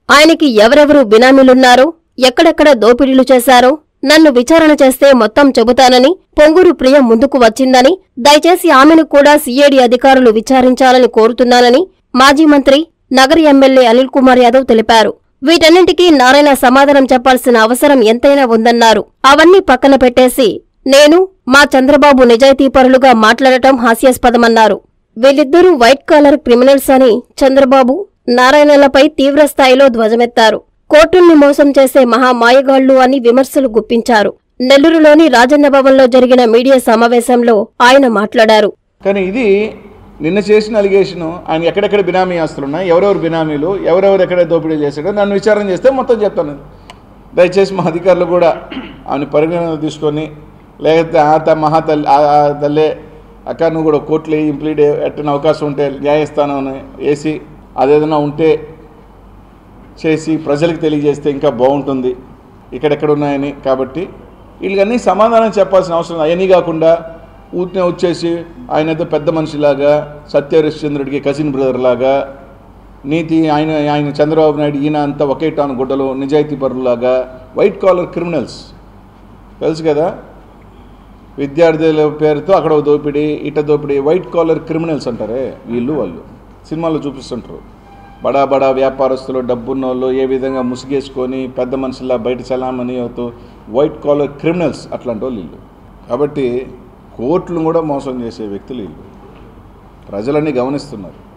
ఆయనకి ఎవరెవరు బినామీలున్నారో ఎక్కడెక్కడ దోపిడీలు చేశారో నన్ను విచారణ చేస్తే మొత్తం చెబుతానని పొంగూరు ప్రియ ముందుకు వచ్చిందని దయచేసి ఆమెను కూడా సీఏడీ అధికారులు విచారించాలని కోరుతున్నానని మాజీ మంత్రి నగరి ఎమ్మెల్యే అనిల్ కుమార్ యాదవ్ తెలిపారు వీటన్నింటికీ నారాయణ సమాధానం చెప్పాల్సిన అవసరం ఎంతైనా ఉందన్నారు అవన్నీ పక్కన పెట్టేసి నేను మా చంద్రబాబు నిజాయితీపరులుగా మాట్లాడటం హాస్యాస్పదమన్నారు వీళ్ళిద్దరూ వైట్ కాలర్ క్రిమినల్స్ అని చంద్రబాబు నారాయణలపై తీవ్ర స్థాయిలో ధ్వజమెత్తారు కోర్టుల్ని మోసం చేసే మహా మాయగాళ్లు అని విమర్శలు గుప్పించారు నెల్లూరులోని రాజన్న భవన్లో జరిగిన మీడియా సమావేశంలో ఆయన మాట్లాడారు కానీ ఇది నిన్న చేసిన అలిగేషన్ ఆయన ఎక్కడెక్కడ బినామీ ఆస్తులు ఉన్నాయి ఎవరెవరు బినామీలు ఎవరెవరు ఎక్కడ దోపిడీ చేశాడో నన్ను విచారణ చేస్తే మొత్తం చెప్తాను దయచేసి మా అధికారులు కూడా ఆమె పరిగణన తీసుకొని లేకపోతే ఆ త మహా తల్లి ఆ ఆ తల్లే అక్క నువ్వు కూడా కోర్టులో ఇంప్లీడ్ ఎట్టిన అవకాశం ఉంటే న్యాయస్థానం వేసి అదేదైనా ఉంటే చేసి ప్రజలకు తెలియజేస్తే ఇంకా బాగుంటుంది ఇక్కడెక్కడ ఉన్నాయని కాబట్టి వీళ్ళకన్నీ సమాధానం చెప్పాల్సిన అవసరం అవన్నీ కాకుండా ఊరినే వచ్చేసి ఆయన ఏదో పెద్ద మనిషిలాగా సత్యహరిశ్చంద్రుడికి కజిన్ బ్రదర్ లాగా నీతి ఆయన ఆయన చంద్రబాబు నాయుడు ఈయన అంతా ఒకే టాన్ గుడ్డలు నిజాయితీ పరులాగా వైట్ కాలర్ క్రిమినల్స్ తెలుసు కదా విద్యార్థుల పేరుతో అక్కడ ఒక దోపిడీ ఇట దోపిడీ వైట్ కాలర్ క్రిమినల్స్ అంటారే వీళ్ళు వాళ్ళు సినిమాల్లో చూపిస్తుంటారు బడా బడా వ్యాపారస్తులు డబ్బున్న వాళ్ళు ఏ విధంగా ముసుగేసుకొని పెద్ద మనుషుల్లా బయట చలామణి అవుతూ వైట్ కాలర్ క్రిమినల్స్ అట్లాంటి వాళ్ళు వీళ్ళు కాబట్టి కోర్టులు కూడా మోసం చేసే వ్యక్తులు వీళ్ళు ప్రజలన్నీ గమనిస్తున్నారు